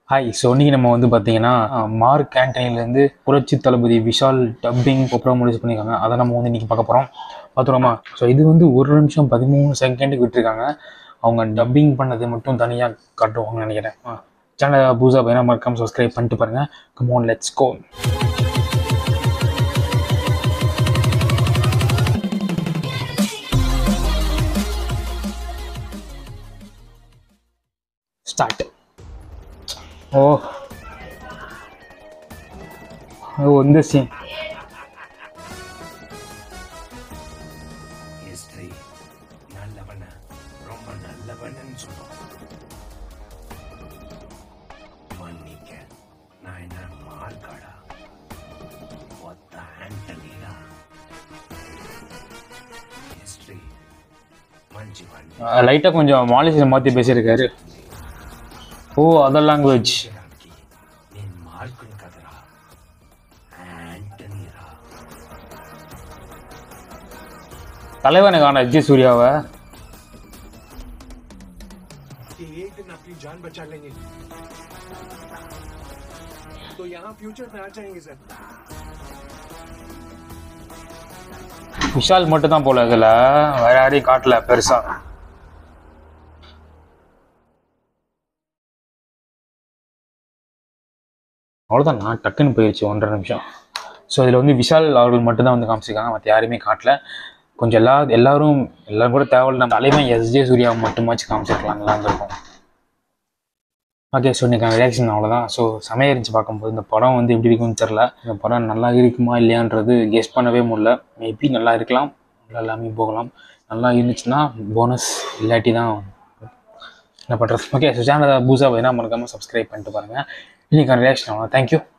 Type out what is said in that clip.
hi so இன்னைக்கு நம்ம வந்து பார்த்தீங்கன்னா மார்க் ஆண்டனிலேருந்து புரட்சி தளபதி விஷால் டப்பிங் அப்புறம் ரிலீஸ் பண்ணியிருக்காங்க அதை நம்ம வந்து இன்னைக்கு பார்க்க போகிறோம் பார்த்துருவோமா ஸோ இது வந்து ஒரு நிமிஷம் பதிமூணு செகண்டுக்கு விட்டுருக்காங்க அவங்க டப்பிங் பண்ணது மட்டும் தனியாக காட்டுவாங்கன்னு நினைக்கிறேன் சேனலை புதுசாக பையனா மறக்காம சப்ஸ்கிரைப் பண்ணிட்டு பாருங்க come on let's go start oh oh இந்த சீன் ஹிஸ்டரி நல்லவன ரொம்ப நல்லவன்னு சொல்லும் மன்னிக்க நான் என்ன மார்க்காடா ஒத்த ஆண்டனிடா ஹிஸ்டரி மஞ்சி பண்ணி லைட்டாக கொஞ்சம் மாலிஷை மாற்றி பேசியிருக்காரு ஓ அதர் லாங்குவேஜ் ராக்கி நீ மார்க்குன்னு கதரா ஆண்டனிரா தலைவனை காண அஜய் சூர்யாவை कि एक दिन आपकी जान बचा लेंगे तो यहाँ फ्यूचर में आ जाएंगे सर விஷால் மட்டும் தான் போல இதில் வேற யாரையும் காட்டல பெருசா அவ்வளோதான் நான் டக்குன்னு போயிடுச்சு ஒன்றரை நிமிஷம் ஸோ இதில் வந்து விஷால் அவர்கள் மட்டும்தான் வந்து காமிச்சிருக்காங்க மற்ற யாரையுமே காட்டல கொஞ்சம் எல்லா எல்லாரும் எல்லாரும் கூட தேவையில்ல நம்ம தலைமை எஸ்ஜே சூர்யா மட்டுமாச்சும் காமிச்சிருக்கலாம் நல்லா இருந்திருக்கும் ஓகே ஸோ இன்றைக்கான ரியாக்ஷன் அவ்வளோதான் ஸோ செமையாக இருந்துச்சு பார்க்கும்போது இந்த படம் வந்து எப்படி இருக்கும்னு தெரில இந்த படம் நல்லா இருக்குமா இல்லையான்றது கெஸ் பண்ணவே முடியல மேபி நல்லா இருக்கலாம் நல்லா எல்லாமே போகலாம் நல்லா இருந்துச்சுன்னா போனஸ் இல்லாட்டி தான் என்ன பண்ணுறது ஓகே ஸோ சேனலை பூசா வேணா மறக்காமல் சப்ஸ்கிரைப் பண்ணிட்டு பாருங்கள் இன்றைக்கான ரியாக்ஷன் அவ்வளோ தேங்க்யூ